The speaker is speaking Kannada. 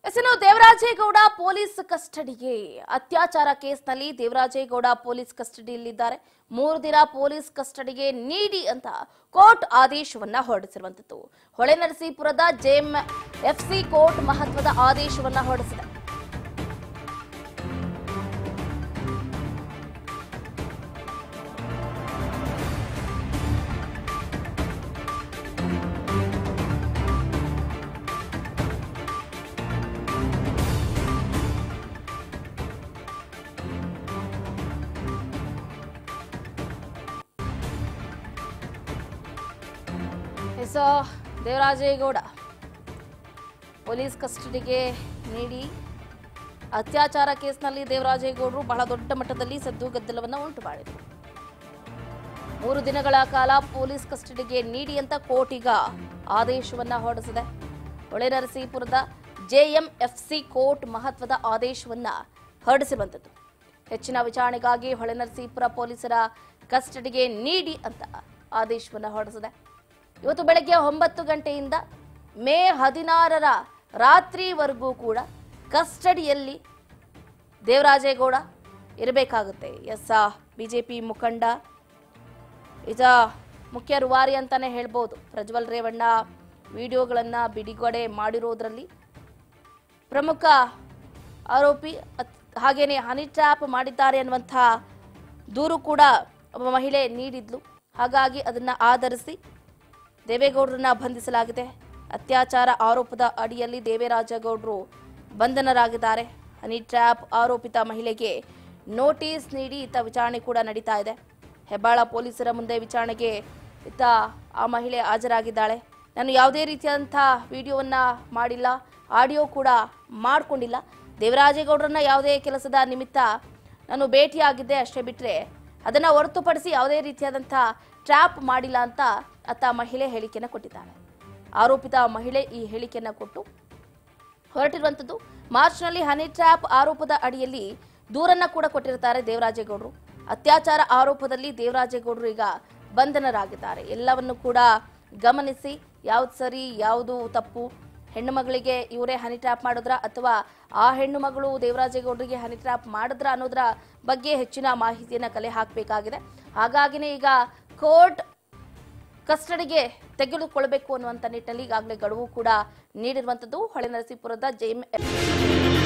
ಎಸನು ದೇವರಾಜೇಗೌಡ ಪೊಲೀಸ್ ಕಸ್ಟಡಿಗೆ ಅತ್ಯಾಚಾರ ಕೇಸ್ನಲ್ಲಿ ದೇವರಾಜೇಗೌಡ ಪೊಲೀಸ್ ಕಸ್ಟಡಿಯಲ್ಲಿದ್ದಾರೆ ಮೂರು ದಿನ ಪೊಲೀಸ್ ಕಸ್ಟಡಿಗೆ ನೀಡಿ ಅಂತ ಕೋರ್ಟ್ ಆದೇಶವನ್ನ ಹೊರಡಿಸಿರುವಂತದ್ದು ಹೊಳೆನರಸೀಪುರದ ಜೆಎಂ ಎಫ್ಸಿ ಕೋರ್ಟ್ ಮಹತ್ವದ ಆದೇಶವನ್ನ ಹೊರಡಿಸಿದೆ ಎಸ್ ದೇವರಾಜೇಗೌಡ ಪೊಲೀಸ್ ಕಸ್ಟಡಿಗೆ ನೀಡಿ ಅತ್ಯಾಚಾರ ಕೇಸ್ನಲ್ಲಿ ದೇವರಾಜೇಗೌಡರು ಬಹಳ ದೊಡ್ಡ ಮಟ್ಟದಲ್ಲಿ ಸದ್ದು ಗದ್ದಲವನ್ನು ಉಂಟು ಮಾಡಿದರು ಮೂರು ದಿನಗಳ ಕಾಲ ಪೊಲೀಸ್ ಕಸ್ಟಡಿಗೆ ನೀಡಿ ಅಂತ ಕೋರ್ಟ್ ಈಗ ಆದೇಶವನ್ನ ಹೊರಡಿಸಿದೆ ಹೊಳೆನರಸೀಪುರದ ಜೆಎಂಎಫ್ಸಿ ಕೋರ್ಟ್ ಮಹತ್ವದ ಆದೇಶವನ್ನ ಹೊರಡಿಸಿರುವಂಥದ್ದು ಹೆಚ್ಚಿನ ವಿಚಾರಣೆಗಾಗಿ ಹೊಳೆನರಸೀಪುರ ಪೊಲೀಸರ ಕಸ್ಟಡಿಗೆ ನೀಡಿ ಅಂತ ಆದೇಶವನ್ನ ಹೊರಡಿಸಿದೆ ಇವತ್ತು ಬೆಳಗ್ಗೆ ಒಂಬತ್ತು ಗಂಟೆಯಿಂದ ಮೇ ಹದಿನಾರರ ರಾತ್ರಿವರೆಗೂ ಕೂಡ ಕಸ್ಟಡಿಯಲ್ಲಿ ದೇವರಾಜೇಗೌಡ ಇರಬೇಕಾಗುತ್ತೆ ಎಸ್ ಬಿಜೆಪಿ ಮುಖಂಡ ಇದ ಮುಖ್ಯ ರೂವಾರಿ ಅಂತಾನೆ ಹೇಳ್ಬೋದು ಪ್ರಜ್ವಲ್ ರೇವಣ್ಣ ವಿಡಿಯೋಗಳನ್ನ ಬಿಡುಗಡೆ ಮಾಡಿರೋದ್ರಲ್ಲಿ ಪ್ರಮುಖ ಆರೋಪಿ ಅತ್- ಹಾಗೇನೆ ಹನಿ ಟ್ರ್ಯಾಪ್ ಮಾಡಿದ್ದಾರೆ ಅನ್ನುವಂಥ ದೂರು ಕೂಡ ಒಬ್ಬ ಮಹಿಳೆ ನೀಡಿದ್ಲು ಹಾಗಾಗಿ ಅದನ್ನ ಆಧರಿಸಿ ದೇವೇಗೌಡರನ್ನ ಬಂಧಿಸಲಾಗಿದೆ ಅತ್ಯಾಚಾರ ಆರೋಪದ ಅಡಿಯಲ್ಲಿ ದೇವರಾಜಗೌಡರು ಬಂಧನರಾಗಿದ್ದಾರೆ ಹನಿ ಟ್ರ್ಯಾಪ್ ಆರೋಪಿತ ಮಹಿಳೆಗೆ ನೋಟಿಸ್ ನೀಡಿ ಇತ್ತ ವಿಚಾರಣೆ ಕೂಡ ನಡೀತಾ ಇದೆ ಹೆಬ್ಬಾಳ ಪೊಲೀಸರ ಮುಂದೆ ವಿಚಾರಣೆಗೆ ಇತ್ತ ಆ ಮಹಿಳೆ ಹಾಜರಾಗಿದ್ದಾಳೆ ನಾನು ಯಾವುದೇ ರೀತಿಯಾದಂಥ ವಿಡಿಯೋವನ್ನ ಮಾಡಿಲ್ಲ ಆಡಿಯೋ ಕೂಡ ಮಾಡಿಕೊಂಡಿಲ್ಲ ದೇವರಾಜೇಗೌಡರನ್ನ ಯಾವುದೇ ಕೆಲಸದ ನಿಮಿತ್ತ ನಾನು ಭೇಟಿಯಾಗಿದ್ದೆ ಅಷ್ಟೇ ಬಿಟ್ಟರೆ ಅದನ್ನು ಹೊರತುಪಡಿಸಿ ಯಾವುದೇ ರೀತಿಯಾದಂಥ ಟ್ರ್ಯಾಪ್ ಮಾಡಿಲ್ಲ ಅಂತ ಅತ್ತ ಮಹಿಳೆ ಹೇಳಿಕೆಯನ್ನು ಕೊಟ್ಟಿದ್ದಾಳೆ ಆರೋಪಿತ ಮಹಿಳೆ ಈ ಹೇಳಿಕೆಯನ್ನು ಕೊಟ್ಟು ಹೊರಟಿರುವಂಥದ್ದು ಮಾರ್ಚ್ನಲ್ಲಿ ಹನಿ ಟ್ರ್ಯಾಪ್ ಆರೋಪದ ಅಡಿಯಲ್ಲಿ ದೂರನ್ನ ಕೂಡ ಕೊಟ್ಟಿರ್ತಾರೆ ದೇವರಾಜೇಗೌಡರು ಅತ್ಯಾಚಾರ ಆರೋಪದಲ್ಲಿ ದೇವರಾಜೇಗೌಡರು ಈಗ ಬಂಧನರಾಗಿದ್ದಾರೆ ಎಲ್ಲವನ್ನು ಕೂಡ ಗಮನಿಸಿ ಯಾವ್ದು ಸರಿ ಯಾವುದು ತಪ್ಪು ಹೆಣ್ಣು ಮಗಳಿಗೆ ಇವರೇ ಹನಿ ಟ್ರ್ಯಾಪ್ ಮಾಡಿದ್ರ ಅಥವಾ ಆ ಹೆಣ್ಣು ಮಗಳು ದೇವರಾಜೇಗೌಡರಿಗೆ ಹನಿ ಟ್ರ್ಯಾಪ್ ಮಾಡಿದ್ರ ಅನ್ನೋದ್ರ ಬಗ್ಗೆ ಹೆಚ್ಚಿನ ಮಾಹಿತಿಯನ್ನು ಕಲೆ ಹಾಕಬೇಕಾಗಿದೆ ಹಾಗಾಗಿನೇ ಈಗ ಕೋರ್ಟ್ ಕಸ್ಟಡಿಗೆ ತೆಗೆದುಕೊಳ್ಳಬೇಕು ಅನ್ನುವಂಥ ನಿಟ್ಟಿನಲ್ಲಿ ಈಗಾಗಲೇ ಗಡುವು ಕೂಡ ನೀಡಿರುವಂಥದ್ದು ಹೊಳೆನರಸೀಪುರದ ಜೆಎಂ